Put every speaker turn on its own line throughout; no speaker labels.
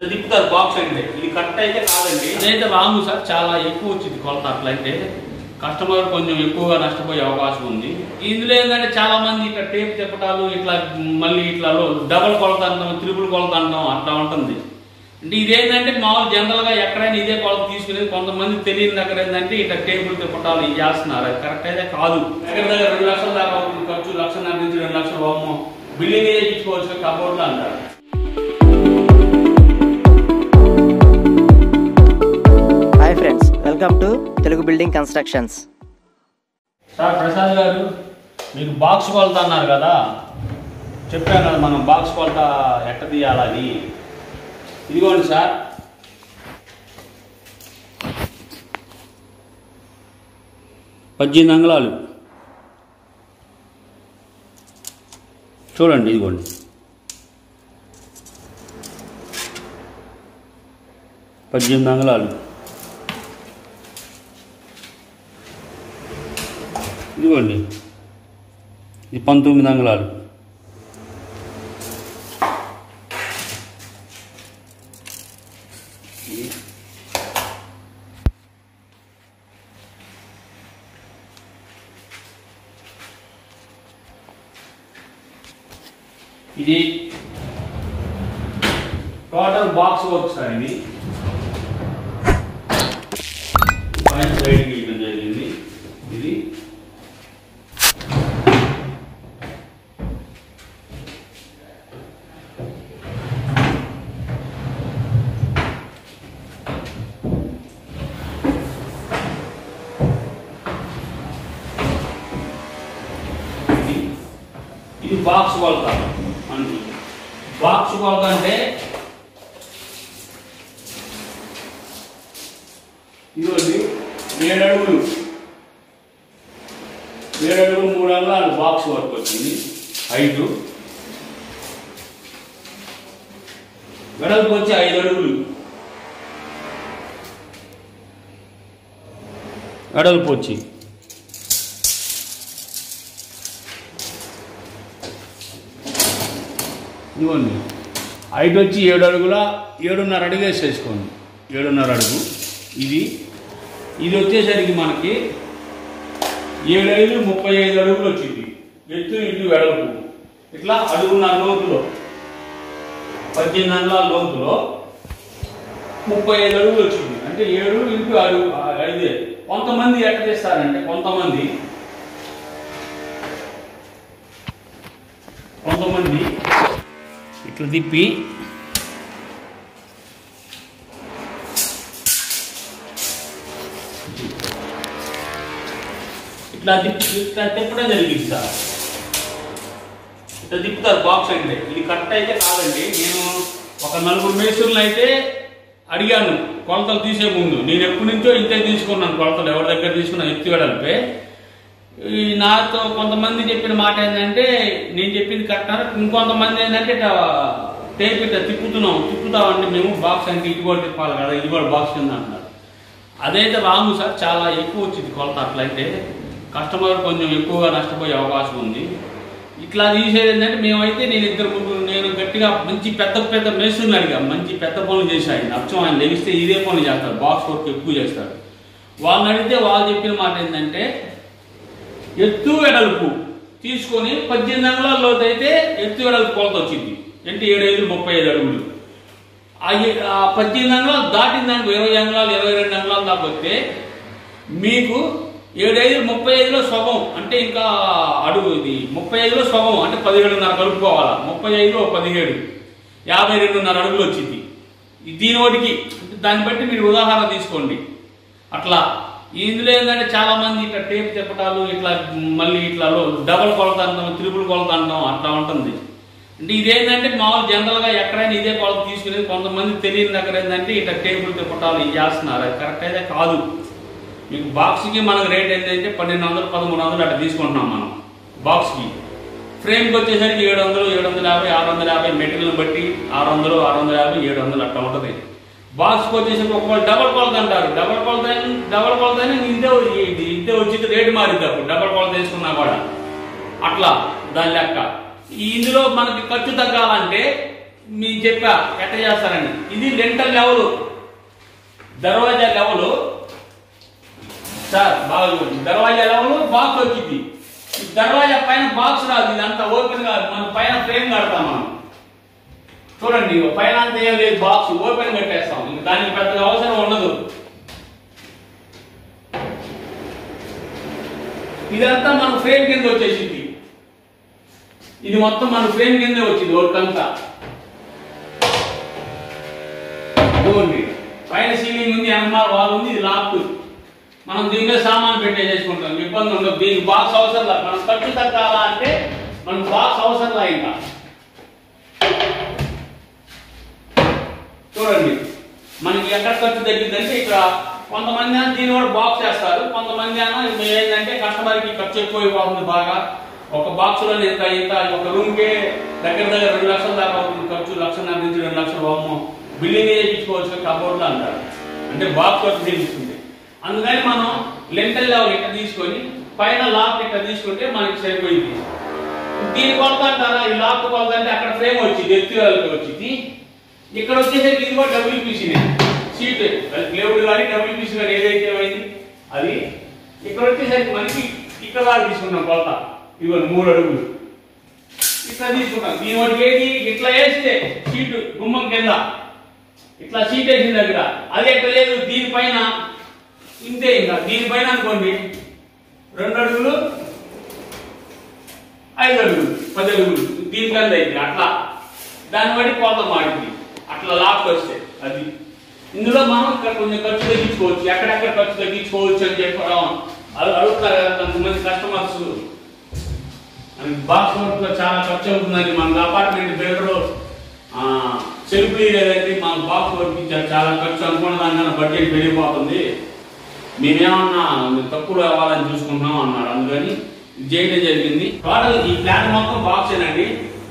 తిప్పుతారు బాక్స్ అంటే ఇది కరెక్ట్ అయితే కాదండి అదైతే రాంగ్ సార్ చాలా ఎక్కువ వచ్చింది కొలత అట్లయితే కస్టమర్ కొంచెం ఎక్కువగా నష్టపోయే అవకాశం ఉంది ఇందులో ఏంటంటే చాలా మంది ఇట్లా టేప్ తిప్పటాలు ఇట్లా మళ్ళీ ఇట్లా డబల్ కొలత అంటాం త్రిపుల్ కొలత అంటాం అట్లా ఉంటుంది అంటే ఇదేంటంటే మామూలు జనరల్ గా ఎక్కడైనా ఇదే కొలత తీసుకునేది కొంతమంది తెలియని దగ్గర ఏంటంటే ఇట్లా టేబుల్ తిప్పటాలు ఇవి చేస్తున్నారు అది కరెక్ట్ అయితే కాదు దగ్గర దగ్గర రెండు లక్షల దాకా అవుతుంది ఖర్చు లక్షన్నర నుంచి రెండు లక్షల హోమం బిల్డింగ్ చేయించుకోవచ్చు కబోర్డ్లో అంటారు
hi friends welcome to Telugu building constructions
sir Prasad garu మీకు బాక్స్ కొలత అన్నారు కదా చెప్పాను కదా మనం బాక్స్ కొలత ఎట్ట తీయాలని ఇదిగోండి సార్ పద్దెనిమిది అంగుళాలు చూడండి ఇదిగోండి పద్దెనిమిది అంగుళాలు ఇదిగోండి ఇది పంతొమ్మిది అంగుళాలు ఇది టోటల్ బాక్స్ వర్క్ సార్ ఇది పైన సైడ్ గీయడం జరిగింది ఇది ఇది ఇది బాక్స్ కొలత మనకి బాక్స్ కొలత అంటే ఇదిగోండి ఏడు అడుగులు ఏడు అడుగులు మూడు అంగుళాలు బాక్స్ వరకు వచ్చింది హైట్ వెడల్పు వచ్చి ఐదు అడుగులు వెడల్పు వచ్చి ఇదిగోండి హైట్ వచ్చి ఏడు అడుగుల ఏడున్నర అడుగు వేసేసుకోండి ఏడున్నర అడుగు ఇది ఇది వచ్చేసరికి మనకి ఏడు ఐదు ముప్పై ఐదు అడుగులు వచ్చింది ఎత్తు ఇటు వెడల్పు ఇట్లా అడుగున్నర లోతులో పద్దెనిమిది అంగుళాల లోతులో ముప్పై ఐదు అడుగులు వచ్చింది అంటే ఏడు ఇంటూ అడుగు ఐదే కొంతమంది ఎట్ట చేస్తారంటే కొంతమంది కొంతమంది ఇట్లా తిప్పి ఇట్లా తిప్పి ఇట్లా తిప్పడం జరిగింది సార్ ఇట్లా తిప్పుతారు బాక్స్ అంటే ఇది కరెక్ట్ అయితే కాదండి నేను ఒక నలుగురు మేస్త్రులను అయితే అడిగాను కొలతలు తీసే ముందు నేను ఎప్పటి నుంచో ఇంతే తీసుకున్నాను కొలతలు ఎవరి దగ్గర తీసుకున్నా ఎత్తి వెడల్పే ఈ నాతో కొంతమంది చెప్పిన మాట ఏంటంటే నేను చెప్పింది కరెక్ట్ అన్నారు ఇంకొంతమంది ఏంటంటే ఇట్లా టేప్ ఇట్లా తిప్పుతున్నాం తిప్పుతామంటే మేము బాక్స్ అంటే ఇది కూడా తిప్పాలి కదా ఇది కూడా బాక్స్ కింద అంటున్నారు అదైతే రాంగ్ సార్ చాలా ఎక్కువ వచ్చింది కొలత అట్లయితే కస్టమర్ కొంచెం ఎక్కువగా నష్టపోయే అవకాశం ఉంది ఇట్లా తీసేది ఏంటంటే మేమైతే నేను ఇద్దరు ముగ్గురు నేను గట్టిగా మంచి పెద్ద పెద్ద మేసుని అడిగా మంచి పెద్ద పనులు చేసి ఆయన అచ్చం ఆయన లెగిస్తే ఇదే పనులు చేస్తారు బాక్స్ వర్క్ ఎక్కువ చేస్తారు వాళ్ళని అడిగితే వాళ్ళు చెప్పిన మాట ఏంటంటే ఎత్తు వెడల్పు తీసుకొని పద్దెనిమిది అంగుళాల లోతు అయితే ఎత్తు వెడల్పు కొలత వచ్చింది అంటే ఏడు ఐదు ముప్పై ఐదు అడుగులు ఆ ఏ- ఆ పద్దెనిమిది అంగుళాలు దాటిన దానికి ఇరవై అంగుళాలు ఇరవై రెండు అంగుళాలు దాకా వస్తే మీకు ఏడు ఐదు ముప్పై ఐదులో సగం అంటే ఇంకా అడుగు ఇది ముప్పై ఐదులో సగం అంటే పదిహేడున్నర కలుపుకోవాలా ముప్పై ఐదులో పదిహేడు యాభై రెండున్నర అడుగులు వచ్చింది ఈ దీని ఒకటికి దాన్ని బట్టి మీరు ఉదాహరణ తీసుకోండి అట్లా ఇందులో ఏంటంటే చాలా మంది ఇట్లా టేప్ తిప్పటాలు ఇట్లా మళ్ళీ ఇట్లా డబల్ కొలత అంటాం త్రిపుల్ కొలత అంటాం అట్లా ఉంటుంది అంటే ఇదేంటంటే మామూలు జనరల్ గా ఎక్కడైనా ఇదే కొలత తీసుకునేది కొంతమంది తెలియని దగ్గర ఏంటంటే ఇట్లా టేబుల్ తిప్పటాలు ఇవి చేస్తున్నారు అది కరెక్ట్ అయితే కాదు మీకు బాక్స్కి మనకు రేట్ ఏంటంటే పన్నెండు వందలు పదమూడు వందలు అట్లా తీసుకుంటున్నాం మనం బాక్స్కి ఫ్రేమ్కి వచ్చేసరికి ఏడు వందలు ఏడు వందల యాభై ఆరు వందల యాభై మెటీరియల్ బట్టి ఆరు వందలు ఆరు వందల యాభై ఏడు వందలు అట్లా ఉంటుంది బాక్స్కి వచ్చేసరికి ఒకవేళ డబల్ కొలత అంటారు డబల్ కొలత అయినా- డబల్ కొలత అయినా ఇదే ఇది ఇదే వచ్చి రేటు మారిద్ది అప్పుడు డబల్ కొలత వేసుకున్నా కూడా అట్లా దాని లెక్క ఈ ఇందులో మనకి ఖర్చు తగ్గాలంటే మీకు చెప్పా ఎట్ట చేస్తారని ఇది లెంటల్ లెవెల్ దర్వాజా లెవెల్ సార్ బాగా చూడండి దర్వాజా లెవెల్ బాక్స్ వచ్చింది ఈ దర్వాజా పైన బాక్స్ రాదు ఇది అంతా ఓపెన్ గా మన పైన ఫ్రేమ్ కడతాం మనం చూడండి ఇగో పైన అంతా ఏం లేదు బాక్స్ ఓపెన్ కట్టేస్తాం ఇంక దానికి పెద్దగా అవసరం ఉండదు ఇదంతా మన ఫ్రేమ్ కింద వచ్చేసింది ఇది మొత్తం మన ఫ్రేమ్ కిందే వచ్చింది వర్క్ అంతా ఇదిగోండి పైన సీలింగ్ ఉంది అన్నమాట వాల్ ఉంది ఇది లాక్ మనం దీని మీద సామాన్ పెట్టేసేసుకుంటాం ఇబ్బంది ఉండదు దీనికి బాక్స్ అవసరం లేదు మనం ఖర్చు తగ్గాలా అంటే మనకు బాక్స్ అవసరం లేదు ఇంకా చూడండి మనకి ఎక్కడ ఖర్చు తగ్గిందంటే ఇక్కడ కొంతమంది ఏమో దీన్ని కూడా బాక్స్ చేస్తారు కొంతమంది ఏమో ఇది ఏంటంటే కస్టమర్కి ఖర్చు ఎక్కువైపోతుంది బాగా ఒక బాక్స్ లో ఇంత ఇంత ఒక రూమ్ కే దగ్గర దగ్గర రెండు లక్షల దాకా అవుతుంది ఖర్చు లక్షన్నర నుంచి రెండు లక్షలు అమ్మో బిల్డింగ్ చేయించుకోవచ్చు కబోర్డ్లో అంటారు అంటే బాక్స్ వర్క్ చేయించుకుంటే అందుకని మనం లెంటల్ లెవెల్ ఇక్కడ తీసుకొని పైన లాక్ ఇక్కడ తీసుకుంటే మనకి సరిపోయింది దీని కొలత అంటారా ఈ లాక్ కొలత అంటే అక్కడ ఫ్రేమ్ వచ్చింది ఎత్తుగాలకి వచ్చింది ఇక్కడ వచ్చేసరికి ఇది కూడా డబ్ల్యూపీసీ సీట్ లేవుడు కానీ డబ్ల్యూపీసీ కానీ ఏదైతే అయింది అది ఇక్కడ వచ్చేసరికి మనకి ఇక్కడ దాకా తీసుకున్నాం కొలత ఇవ్వండి మూడు అడుగులు ఇట్లా తీసుకున్నాం దీని వాటికి ఏది ఇట్లా వేస్తే సీటు గుమ్మం కింద ఇట్లా సీట్ వేసిన దగ్గర అది ఎక్కడ లేదు దీనిపైన ఇంతే ఇంకా దీనిపైన అనుకోండి రెండు అడుగులు ఐదు అడుగులు పది అడుగులు దీనికన్నా అయితే అట్లా దాన్ని బట్టి కోత మాడింది అట్లా లాక్ వస్తే అది ఇందులో మనం ఇక్కడ కొంచెం ఖర్చు తగ్గించుకోవచ్చు ఎక్కడెక్కడ ఖర్చు తగ్గించుకోవచ్చు అని చెప్పడం అడు- అడుగుతారు కదా కొంతమంది కస్టమర్స్ బాక్స్ వర్క్ లో చాలా ఖర్చు అవుతుందని మన అపార్ట్మెంట్ బిల్డర్ సెల్ఫ్ లేదంటే మన బాక్స్ వర్క్ ఇచ్చారు చాలా ఖర్చు అనుకున్న దానికన్నా బడ్జెట్ పెరిగిపోతుంది మేమేమన్నా తక్కువ అవ్వాలని చూసుకుంటున్నాం అన్నారు అందుకని ఇది చేయడం జరిగింది టోటల్ ఈ ప్లాన్ మొత్తం బాక్స్ ఏనండి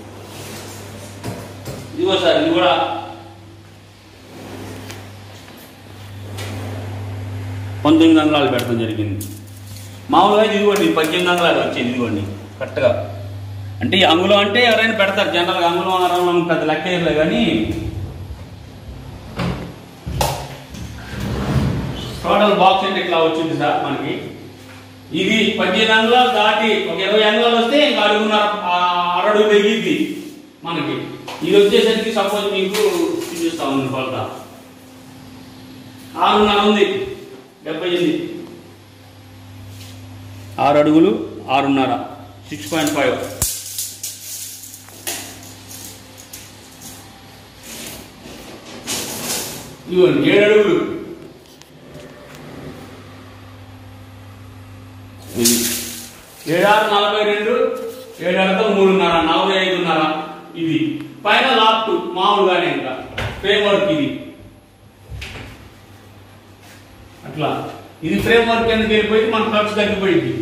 ఇదిగో సార్ ఇది కూడా పంతొమ్మిది అంగుళాలు పెడతాం జరిగింది మామూలుగా ఇది ఇదిగోండి పద్దెనిమిది అంగుళాలు వచ్చింది ఇదిగోండి కరెక్ట్గా అంటే ఈ అంగుళం అంటే ఎవరైనా పెడతారు జనరల్గా అంగుళం అరంగుళం పెద్ద లెక్క వేయలే కానీ టోటల్ బాక్స్ అంటే ఇట్లా వచ్చింది సార్ మనకి ఇది పద్దెనిమిది అంగుళాలు దాటి ఒక ఇరవై అంగుళాలు వస్తే ఇంకా అడుగున్నర ఆ, అరడుగు పెరిగిద్ది మనకి ఇది వచ్చేసరికి సపోజ్ మీకు చూపిస్తా ఉంది కొలత ఆరున్నర ఉంది డెబ్బై ఎనిమిది ఆరు అడుగులు ఆరున్నర సిక్స్ పాయింట్ ఫైవ్ ఇవ్వండి ఏడు అడుగులు ఇది ఏడారు నలభై రెండు ఏడారుతో మూడున్నర నలభై ఐదున్నర ఇది పైన లాఫ్ట్ మామూలుగానే ఇంకా ఫ్రేమ్ వర్క్ ఇది అట్లా ఇది ఫ్రేమ్ వర్క్ ఎందుకు వెళ్ళిపోయింది మన ఖర్చు తగ్గిపోయింది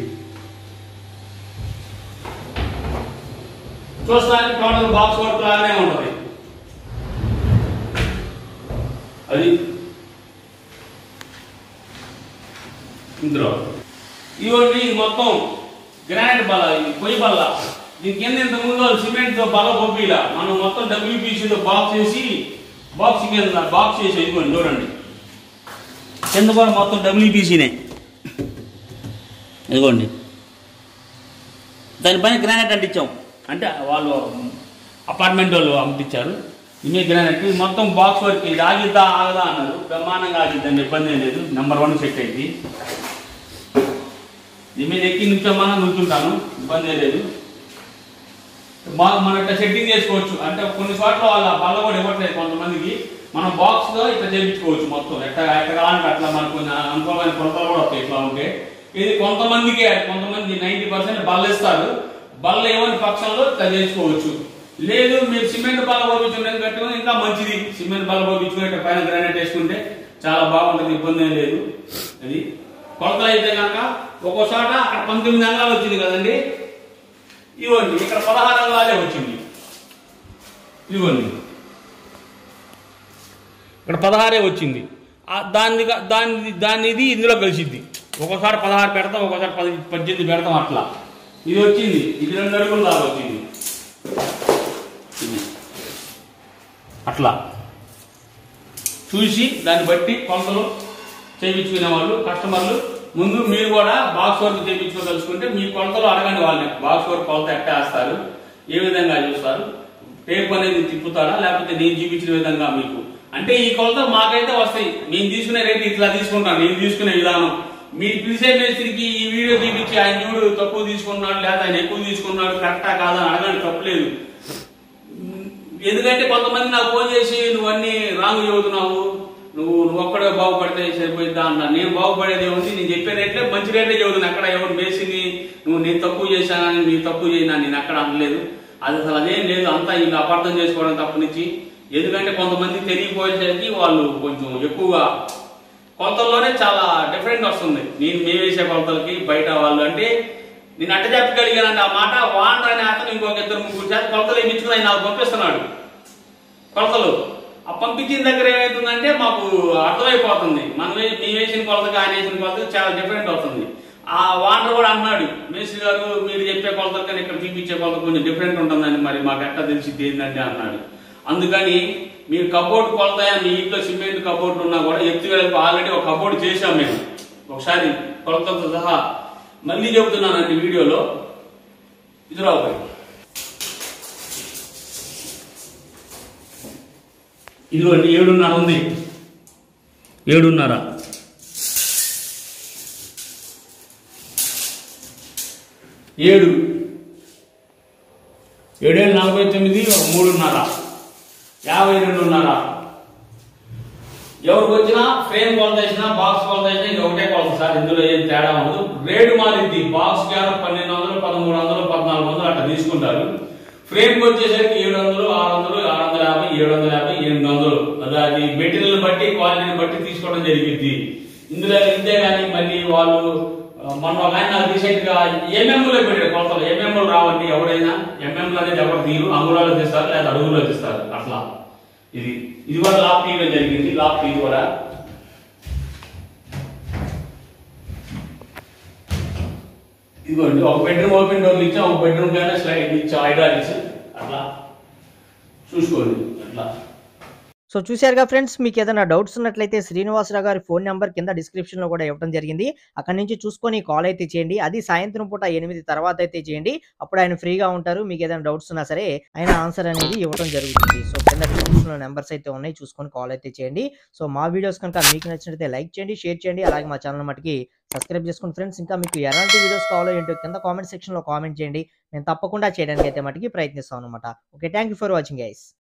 చూస్తానికి టోటల్ బాక్స్ వర్క్ లాగానే ఉంటది అది ఇందులో ఇవన్నీ ఇది మొత్తం గ్రానైట్ బల్ల ఇది పొయ్యి బల్ల దీని కింద ఇంత ముందు సిమెంట్ తో బల్ల పంపిలా మనం మొత్తం WPC తో బాక్స్ చేసి బాక్స్ కింద బాక్స్ చేసి ఇదిగోండి చూడండి కింద కూడా మొత్తం డబ్ల్యూపీసీనే ఇదిగోండి దానిపైన గ్రానైట్ అంటించాం అంటే వాళ్ళు అపార్ట్మెంట్ వాళ్ళు అంటించారు ఇమే గ్రానైట్ ఇది మొత్తం బాక్స్ వర్క్ ఇది ఆగిద్దా ఆగదా అన్నారు బ్రహ్మాండంగా ఆగిద్దండి ఇబ్బంది ఏం లేదు నెంబర్ వన్ సెట్ అయింది దీని మీద ఎక్కి నుంచోమన్నా నుంచుంటాను ఇబ్బంది ఏం లేదు బాగా మనం ఇట్లా సెట్టింగ్ చేసుకోవచ్చు అంటే కొన్ని చోట్ల వాళ్ళ బల్ల కూడా ఇవ్వట్లేదు కొంతమందికి మనం బాక్స్ తో ఇట్లా చేయించుకోవచ్చు మొత్తం ఎట్లా ఎక్కడ కావాలంటే అట్లా మనకు కొన్ని అనుకోవాలని కొలతలు కూడా వస్తాయి ఇట్లా ఉంటే ఇది కొంతమందికి కొంతమంది నైన్టీ పర్సెంట్ బల్ల ఇస్తారు బల్ల ఇవ్వని పక్షంలో ఇట్లా చేసుకోవచ్చు లేదు మీరు సిమెంట్ బల్ల పంపించుకునేది కట్టుకుని ఇంకా మంచిది సిమెంట్ బల్ల పంపించుకుని ఇట్లా పైన గ్రానైట్ వేసుకుంటే చాలా బాగుంటుంది ఇబ్బంది ఏం లేదు అది కొలతలు అయితే కనుక ఒక్కో చోట అక్కడ పంతొమ్మిది అంగాలు వచ్చింది కదండి ఇవ్వండి ఇక్కడ పదహారు అంగాలే వచ్చింది ఇవ్వండి ఇక్కడ పదహారే వచ్చింది ఆ దాన్ని దాని దాని ఇది ఇందులో కలిసిద్ది ఒక్కోసారి పదహారు పెడతాం ఒక్కోసారి పది పద్దెనిమిది పెడతాం అట్లా ఇది వచ్చింది ఇది రెండు అడుగులు దాకా వచ్చింది ఇది అట్లా చూసి దాన్ని బట్టి కొలతలు చేయించుకునే వాళ్ళు కస్టమర్లు ముందు మీరు కూడా బాక్స్ వర్క్ చేయించుకోదలుచుకుంటే మీ కొలతలు అడగండి వాళ్ళని బాక్స్ వర్క్ కొలత ఎట్ట వేస్తారు ఏ విధంగా చూస్తారు టేప్ అనేది తిప్పుతారా లేకపోతే నేను చూపించిన విధంగా మీకు అంటే ఈ కొలతలు మాకైతే వస్తాయి నేను తీసుకునే రేట్ ఇట్లా తీసుకుంటాను నేను తీసుకునే విధానం మీరు పిలిచే మేస్త్రికి ఈ వీడియో చూపించి ఆయన చూడు తక్కువ తీసుకున్నాడు లేదా ఆయన ఎక్కువ తీసుకున్నాడు కరెక్టా కాదా అని అడగండి తప్పులేదు ఎందుకంటే కొంతమంది నాకు ఫోన్ చేసి నువ్వు అన్ని రాంగ్ చదువుతున్నావు నువ్వు నువ్వు ఒక్కడే బాగుపడితే సరిపోయిద్దా అన్నా నేను బాగుపడేది ఏముంది నేను చెప్పే రేట్లే మంచి రేట్లే చదువుతున్నా ఎక్కడ ఎవరు మేసింది నువ్వు నేను తక్కువ చేశానని నీ తక్కువ చేయనా నేను ఎక్కడ అనలేదు అది అసలు అదేం లేదు అంతా ఇంకా అపార్థం చేసుకోవడం తప్పనిచ్చి ఎందుకంటే కొంతమంది తెలియపోయేసరికి వాళ్ళు కొంచెం ఎక్కువగా కొలతల్లోనే చాలా డిఫరెంట్ వస్తుంది నేను మేము వేసే కొలతలకి బయట వాళ్ళు అంటే నేను అట్ట చెప్పగలిగానంటే ఆ మాట వాండర్ అనే అతను ఇంకొక ఇద్దరు ముగ్గురు చేత కొలతలు వేయించుకుని ఆయన నాకు పంపిస్తున్నాడు కొలతలు ఆ పంపించిన దగ్గర ఏమవుతుందంటే మాకు అర్థమైపోతుంది మనం వే- మేము వేసిన కొలతకి ఆయన వేసిన కొలతకి చాలా డిఫరెంట్ అవుతుంది ఆ వాండర్ కూడా అన్నాడు మేస్త్రి గారు మీరు చెప్పే కొలతలు కానీ ఇక్కడ చూపించే కొలత కొంచెం డిఫరెంట్ ఉంటుందని మరి మాకు ఎట్లా తెలిసింది ఏంటంటే అన్నాడు అందుకని మీరు కబోర్డ్ కొలత మీ ఇంట్లో సిమెంట్ కబోర్డ్ ఉన్నా కూడా ఎత్తు ఆల్రెడీ ఒక కబోర్డ్ చేశాం మేము ఒకసారి కొలతలతో సహా మళ్ళీ చెబుతున్నానండి వీడియోలో ఇది రావు ఇదిగోండి ఏడున్నర ఉంది ఏడున్నర ఏడు ఏడేళ్ళు నలభై తొమ్మిది ఒక మూడున్నర యాభై రెండున్నర ఎవరికి వచ్చినా ఫ్రేమ్ కొలత వేసినా బాక్స్ కొలత వేసినా ఇది ఒకటే కొలత సార్ ఇందులో ఏం తేడా ఉండదు రేటు మారింది బాక్స్ కేవలం పన్నెండు వందలు పదమూడు వందలు పద్నాలుగు వందలు అట్లా తీసుకుంటారు ఫ్రేమ్ వచ్చేసరికి ఏడు వందలు ఆరు వందలు ఆరు వందల యాభై ఏడు వందల యాభై ఎనిమిది వందలు అది అది మెటీరియల్ బట్టి క్వాలిటీని బట్టి తీసుకోవడం జరిగింది ఇందులో ఇంతే కానీ మళ్ళీ వాళ్ళు ఆ, మొన్న ఒక ఆయన నాకు రీసెంట్ గా ఎంఎంలో పెట్టాడు కొలతలు ఎంఎంలు రావండి ఎవరైనా ఎంఎంలు అనేది ఎవరు తీరు అంగుళాలు తీస్తారు లేదా అడుగులో తీస్తారు అట్లా ఇది ఇది కూడా లాక్ తీయడం జరిగింది లాక్ ఇది కూడా ఇదిగోండి ఒక బెడ్రూమ్ ఓపెన్ డోర్లు ఇచ్చాం ఒక బెడ్రూమ్ కానీ స్లైడ్ ఇచ్చాం హైడ్రాలిక్స్ అట్లా చూసుకోండి అట్లా
సో చూశారుగా ఫ్రెండ్స్ మీకు ఏదైనా డౌట్స్ ఉన్నట్లయితే శ్రీనివాసరావు గారి ఫోన్ నెంబర్ కింద డిస్క్రిప్షన్లో కూడా ఇవ్వడం జరిగింది అక్కడి నుంచి చూసుకొని కాల్ అయితే చేయండి అది సాయంత్రం పూట ఎనిమిది తర్వాత అయితే చేయండి అప్పుడు ఆయన ఫ్రీగా ఉంటారు మీకు ఏదైనా డౌట్స్ ఉన్నా సరే ఆయన ఆన్సర్ అనేది ఇవ్వడం జరుగుతుంది సో కింద డిస్క్రిప్షన్లో నెంబర్స్ అయితే ఉన్నాయి చూసుకొని కాల్ అయితే చేయండి సో మా వీడియోస్ కనుక మీకు నచ్చినట్లయితే లైక్ చేయండి షేర్ చేయండి అలాగే మా ఛానల్ మటుకి సబ్స్క్రైబ్ చేసుకోండి ఫ్రెండ్స్ ఇంకా మీకు ఎలాంటి వీడియోస్ కావాలో ఏంటో కింద కామెంట్ సెక్షన్లో కామెంట్ చేయండి నేను తప్పకుండా చేయడానికి అయితే మటుకి ప్రయత్నిస్తాను అనమాట okay thank you for watching guys